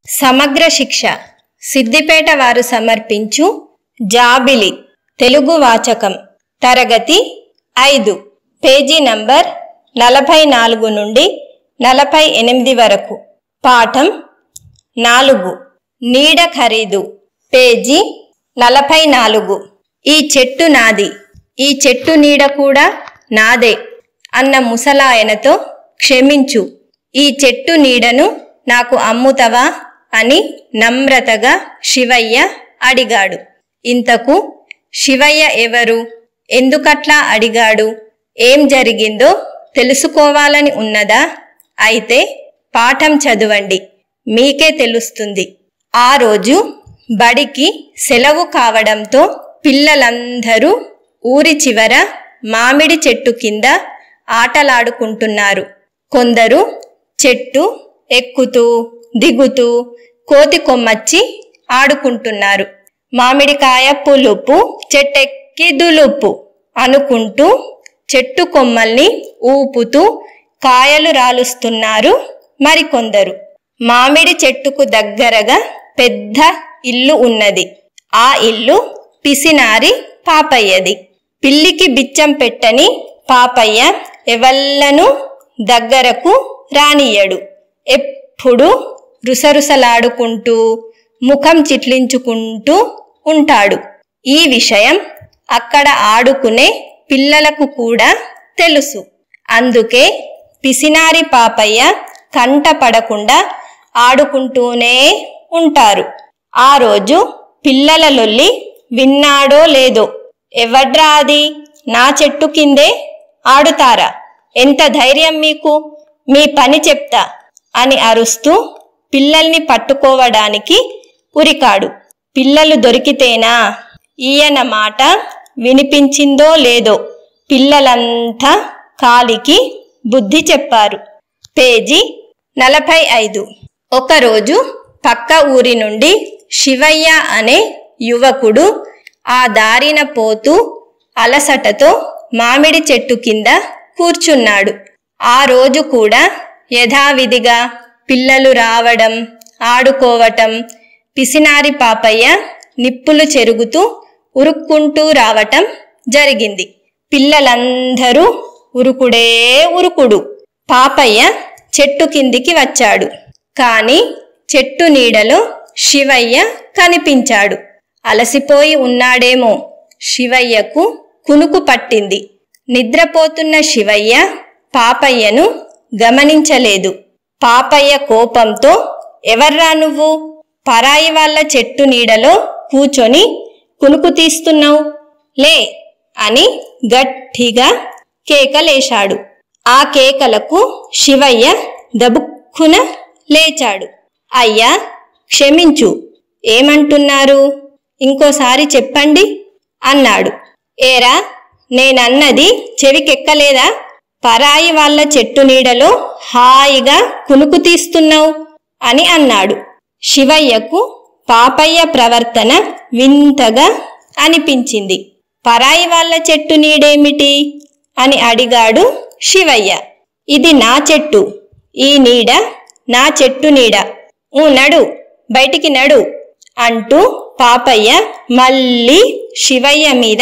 సమగ్ర శిక్ష సిద్దిపేట వారు సమర్పించు జాబిలి తెలుగు వాచకం తరగతి ఐదు పేజీ నంబర్ నలభై నాలుగు నుండి నలభై ఎనిమిది వరకు పాఠం నాలుగు నీడ ఖరీదు పేజీ నలభై నాలుగు ఈ చెట్టు నాది ఈ చెట్టు నీడ కూడా నాదే అన్న ముసలాయనతో క్షమించు ఈ చెట్టు నీడను నాకు అమ్ముతవా అని నమ్రతగా శివయ్య అడిగాడు ఇంతకు శివయ్య ఎవరు ఎందుకట్లా అడిగాడు ఏం జరిగిందో తెలుసుకోవాలని ఉన్నదా అయితే పాఠం చదవండి మీకే తెలుస్తుంది ఆ రోజు బడికి సెలవు కావడంతో పిల్లలందరూ ఊరి చివర మామిడి చెట్టు కింద ఆటలాడుకుంటున్నారు కొందరు చెట్టు ఎక్కుతూ దిగుతూ కోతి కొమ్మచ్చి ఆడుకుంటున్నారు మామిడికాయ పులుపు చెట్టెక్కి దులుపు అనుకుంటూ చెట్టు కొమ్మల్ని ఊపుతూ కాయలు రాలుస్తున్నారు మరికొందరు మామిడి చెట్టుకు దగ్గరగా పెద్ద ఇల్లు ఉన్నది ఆ ఇల్లు పిసినారి పాపయ్యది పిల్లికి బిచ్చం పెట్టని పాపయ్య ఎవళ్ళను దగ్గరకు రానియ్యడు ఎప్పుడు రుసరుసలాడుకుంటూ ముఖం చిట్లించుకుంటూ ఉంటాడు ఈ విషయం అక్కడ ఆడుకునే పిల్లలకు కూడా తెలుసు అందుకే పిసినారి పాపయ్య కంట పడకుండా ఆడుకుంటూనే ఉంటారు ఆ రోజు పిల్లల లొల్లి విన్నాడో లేదో ఎవడ్రా అది నా చెట్టు కిందే ఆడుతారా ఎంత ధైర్యం మీకు మీ పని చెప్తా అని అరుస్తూ పిల్లల్ని పట్టుకోవడానికి ఉరికాడు పిల్లలు దొరికితేనా ఈయన మాట వినిపించిందో లేదో పిల్లలంతా కాలికి బుద్ధి చెప్పారు పేజీ నలభై ఐదు ఒకరోజు పక్క ఊరి నుండి శివయ్య అనే యువకుడు ఆ దారిన పోతూ అలసటతో మామిడి చెట్టు కింద కూర్చున్నాడు ఆ రోజు కూడా యథావిధిగా పిల్లలు రావడం ఆడుకోవటం పిసినారి పాపయ్య నిప్పులు చెరుగుతూ ఉరుక్కుంటూ రావటం జరిగింది పిల్లలందరూ ఉరుకుడే ఉరుకుడు పాపయ్య చెట్టు కిందికి వచ్చాడు కాని చెట్టు నీడలో శివయ్య కనిపించాడు అలసిపోయి ఉన్నాడేమో శివయ్యకు కునుకు పట్టింది నిద్రపోతున్న శివయ్య పాపయ్యను గమనించలేదు పాపయ్య కోపంతో ఎవర్రా నువ్వు పరాయి వాళ్ళ చెట్టు నీడలో కూచొని కునుకు తీస్తున్నావు లే అని గట్టిగా కేకలేశాడు ఆ కేకలకు శివయ్య దబుక్కున లేచాడు అయ్యా క్షమించు ఏమంటున్నారు ఇంకోసారి చెప్పండి అన్నాడు ఏరా నేనన్నది చెవికెక్కలేదా పరాయి వాళ్ళ చెట్టు నీడలో హాయిగా కునుకు తీస్తున్నావు అని అన్నాడు శివయ్యకు పాపయ్య ప్రవర్తన వింతగా అనిపించింది పరాయి వాళ్ళ చెట్టు నీడేమిటి అని అడిగాడు శివయ్య ఇది నా చెట్టు ఈ నీడ నా చెట్టు నీడ ఊ నడు బయటికి నడు అంటూ పాపయ్య మళ్ళీ శివయ్య మీద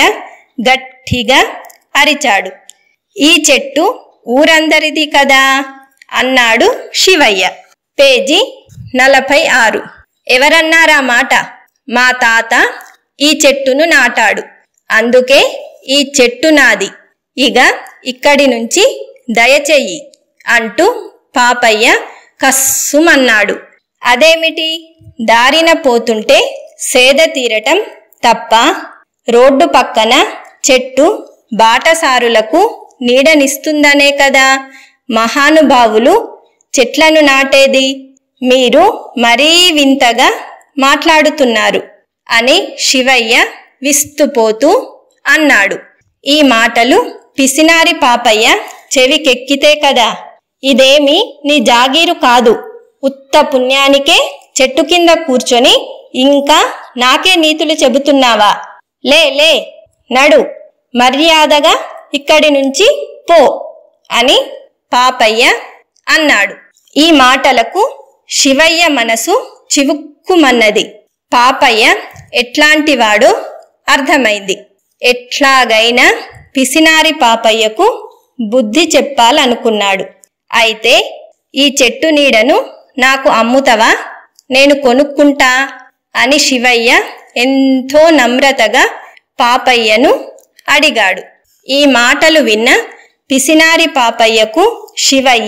గట్టిగా అరిచాడు ఈ చెట్టు ఊరందరిది కదా అన్నాడు శివయ్య పేజీ నలభై ఆరు ఎవరన్నారా మాట మా తాత ఈ చెట్టును నాటాడు అందుకే ఈ చెట్టు నాది ఇక ఇక్కడి నుంచి దయచెయ్యి అంటూ పాపయ్య కస్సుమన్నాడు అదేమిటి దారిన పోతుంటే సేద తీరటం తప్ప రోడ్డు పక్కన చెట్టు బాటసారులకు నీడనిస్తుందనే కదా మహానుభావులు చెట్లను నాటేది మీరు మరీ వింతగా మాట్లాడుతున్నారు అని శివయ్య విస్తుపోతూ అన్నాడు ఈ మాటలు పిసినారి పాపయ్య చెవికెక్కితే కదా ఇదేమి నీ జాగీరు కాదు ఉత్త పుణ్యానికే చెట్టు కింద కూర్చొని ఇంకా నాకే నీతులు చెబుతున్నావా లే లే నడు మర్యాదగా ఇక్కడి నుంచి పో అని పాపయ్య అన్నాడు ఈ మాటలకు శివయ్య మనసు చివుక్కుమన్నది పాపయ్య ఎట్లాంటివాడో అర్థమైంది ఎట్లాగైనా పిసినారి పాపయ్యకు బుద్ధి చెప్పాలనుకున్నాడు అయితే ఈ చెట్టు నీడను నాకు అమ్ముతవా నేను కొనుక్కుంటా అని శివయ్య ఎంతో నమ్రతగా పాపయ్యను అడిగాడు ఈ మాటలు విన్న పిసినారి పాపయ్యకు శివయ్య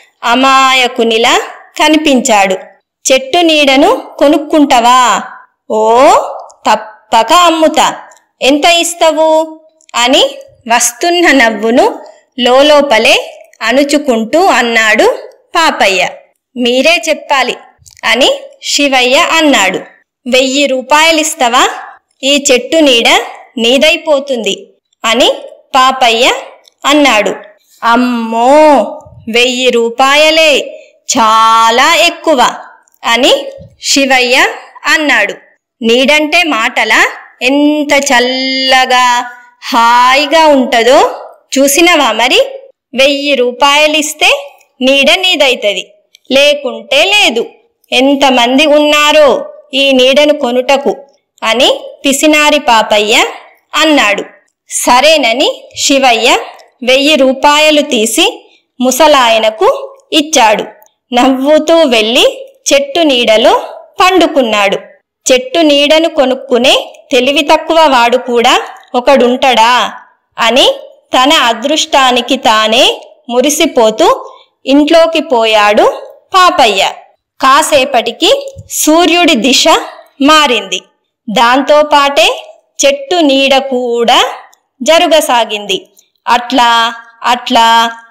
అమాయకునిలా కనిపించాడు చెట్టు నీడను కొనుక్కుంటవా ఓ తప్పక అమ్ముతా ఎంత ఇస్తవు అని వస్తున్న నవ్వును లోలోపలే అణుచుకుంటూ అన్నాడు పాపయ్య మీరే చెప్పాలి అని శివయ్య అన్నాడు వెయ్యి రూపాయలిస్తవా ఈ చెట్టు నీడ నీదైపోతుంది అని పాపయ్య అన్నాడు అమ్మో వెయ్యి రూపాయలే చాలా ఎక్కువ అని శివయ్య అన్నాడు నీడంటే మాటలా ఎంత చల్లగా హాయిగా ఉంటదో చూసినవా మరి వెయ్యి రూపాయలిస్తే నీడ నీదైతది లేకుంటే లేదు ఎంతమంది ఉన్నారో ఈ నీడను కొనుటకు అని పిసినారి పాపయ్య అన్నాడు సరేనని శివయ్య వెయ్యి రూపాయలు తీసి ముసలాయనకు ఇచ్చాడు నవ్వుతూ వెళ్ళి చెట్టు నీడలో పండుకున్నాడు చెట్టు నీడను కొనుక్కునే తెలివి తక్కువ వాడు కూడా ఒకడుంటడా అని తన అదృష్టానికి తానే మురిసిపోతూ ఇంట్లోకి పోయాడు పాపయ్య కాసేపటికి సూర్యుడి దిశ మారింది దాంతో పాటే చెట్టు నీడ కూడా జరుగసాగింది అట్లా అట్లా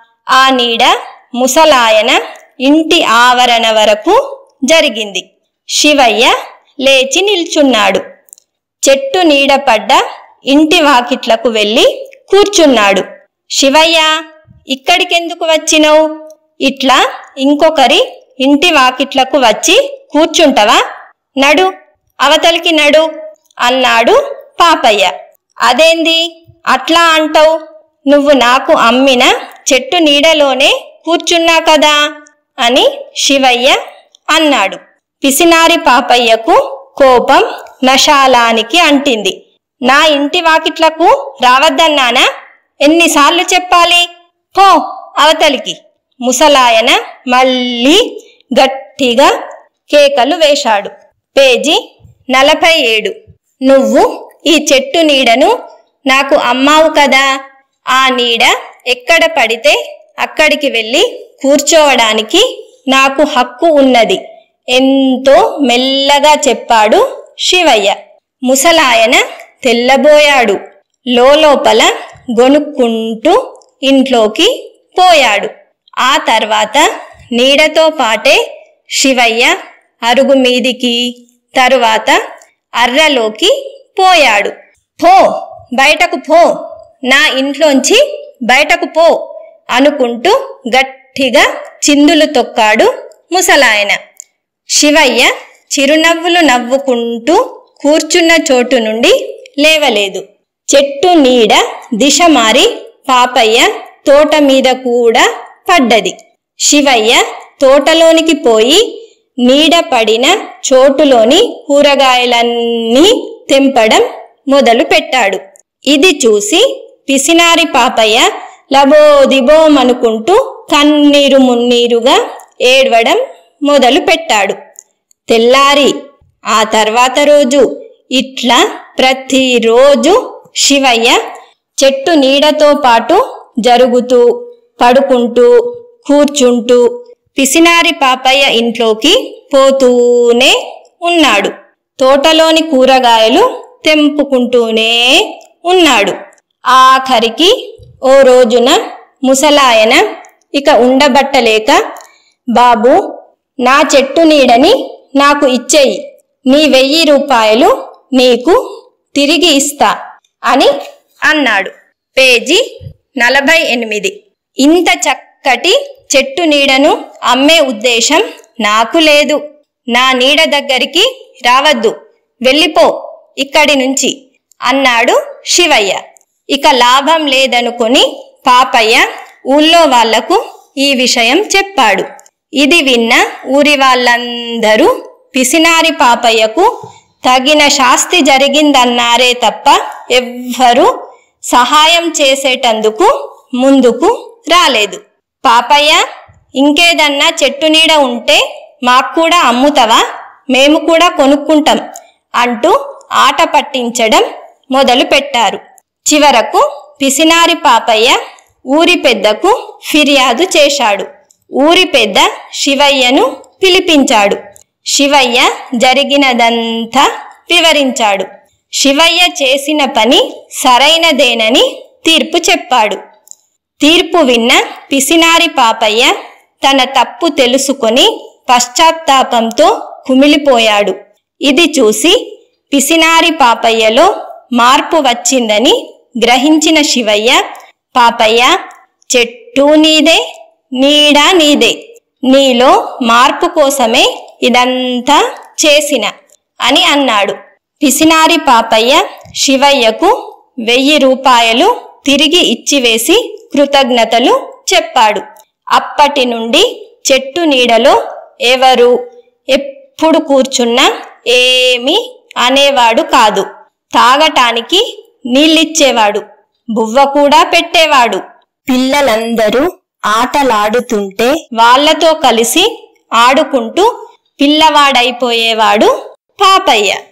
ఆ నీడ ముసలాయన ఇంటి ఆవరణ వరకు జరిగింది శివయ్య లేచి నిల్చున్నాడు చెట్టు నీడ పడ్డ ఇంటి వాకిట్లకు వెళ్ళి కూర్చున్నాడు శివయ్య ఇక్కడికెందుకు వచ్చినవు ఇట్లా ఇంకొకరి ఇంటి వాకిట్లకు వచ్చి కూర్చుంటవా నడు అవతలికి నడు అన్నాడు పాపయ్య అదేంది అట్లా అంటావు నువ్వు నాకు అమ్మిన చెట్టు నీడలోనే కూర్చున్నా కదా అని శివయ్య అన్నాడు పిసినారి పాపయ్యకు కోపం నశాలానికి అంటింది నా ఇంటి వాకిట్లకు రావద్దన్నానా ఎన్నిసార్లు చెప్పాలి పో అవతలికి ముసలాయన మళ్ళీ గట్టిగా కేకలు వేశాడు పేజీ నలభై ఏడు నువ్వు ఈ చెట్టు నీడను నాకు అమ్మావు కదా ఆ నీడ ఎక్కడ పడితే అక్కడికి వెళ్ళి కూర్చోవడానికి నాకు హక్కు ఉన్నది ఎంతో మెల్లగా చెప్పాడు శివయ్య ముసలాయన తెల్లబోయాడు లోపల గొనుక్కుంటూ ఇంట్లోకి పోయాడు ఆ తర్వాత నీడతో పాటే శివయ్య అరుగు మీదికి తరువాత అర్రలోకి పోయాడు పో బయటకు పో నా ఇంట్లోంచి బయటకు పో అనుకుంటూ గట్టిగా చిందులు తొక్కాడు ముసలాయన శివయ్య చిరునవ్వులు నవ్వుకుంటూ కూర్చున్న చోటు నుండి లేవలేదు చెట్టు నీడ దిశ మారి పాపయ్య తోట మీద కూడా పడ్డది శివయ్య తోటలోనికి పోయి నీడ పడిన చోటులోని కూరగాయలన్నీ తెంపడం మొదలు పెట్టాడు ఇది చూసి పిసినారి పాపయ్య లబోదిబోమనుకుంటూ కన్నీరు మున్నీరుగా ఏడవడం మొదలు పెట్టాడు తెల్లారి ఆ తర్వాత రోజు ఇట్లా ప్రతిరోజు శివయ్య చెట్టు నీడతో పాటు జరుగుతూ పడుకుంటూ కూర్చుంటూ పిసినారి పాపయ్య ఇంట్లోకి పోతూనే ఉన్నాడు తోటలోని కూరగాయలు తెంపుకుంటూనే ఉన్నాడు ఆఖరికి ఓ రోజున ముసలాయన ఇక ఉండబట్టలేక బాబు నా చెట్టు నీడని నాకు ఇచ్చేయి నీ వెయ్యి రూపాయలు నీకు తిరిగి ఇస్తా అని అన్నాడు పేజీ నలభై ఎనిమిది ఇంత చక్కటి చెట్టు నీడను అమ్మే ఉద్దేశం నాకు లేదు నా నీడ దగ్గరికి రావద్దు వెళ్ళిపో ఇక్కడి నుంచి అన్నాడు శివయ్య ఇక లాభం లేదనుకొని పాపయ్య ఊళ్ళో వాళ్లకు ఈ విషయం చెప్పాడు ఇది విన్న ఊరి వాళ్ళందరూ పిసినారి పాపయ్యకు తగిన శాస్తి జరిగిందన్నారే తప్ప ఎవ్వరూ సహాయం చేసేటందుకు ముందుకు రాలేదు పాపయ్య ఇంకేదన్నా చెట్టు నీడ ఉంటే మాకు కూడా అమ్ముతావా మేము కూడా కొనుక్కుంటాం అంటూ ఆట పట్టించడం మొదలు పెట్టారు చివరకు పిసినారి పాపయ్య ఊరి పెద్దకు ఫిర్యాదు చేశాడు ఊరి పెద్ద శివయ్యను పిలిపించాడు శివయ్య జరిగినదంతా వివరించాడు శివయ్య చేసిన పని సరైనదేనని తీర్పు చెప్పాడు తీర్పు విన్న పిసినారి పాపయ్య తన తప్పు తెలుసుకొని పశ్చాత్తాపంతో కుమిలిపోయాడు ఇది చూసి పిసినారి పాపయ్యలో మార్పు వచ్చిందని గ్రహించిన శివయ్య పాపయ్య చెట్టు నీదే నీడ నీదే నీలో మార్పు కోసమే ఇదంతా చేసిన అని అన్నాడు పిసినారి పాపయ్య శివయ్యకు వెయ్యి రూపాయలు తిరిగి ఇచ్చివేసి కృతజ్ఞతలు చెప్పాడు అప్పటి నుండి చెట్టు నీడలో ఎవరు ఎప్పుడు కూర్చున్నా ఏమీ అనేవాడు కాదు తాగటానికి నీళ్ళిచ్చేవాడు బువ్వ కూడా పెట్టేవాడు పిల్లలందరూ ఆటలాడుతుంటే వాళ్ళతో కలిసి ఆడుకుంటూ పిల్లవాడైపోయేవాడు పాపయ్య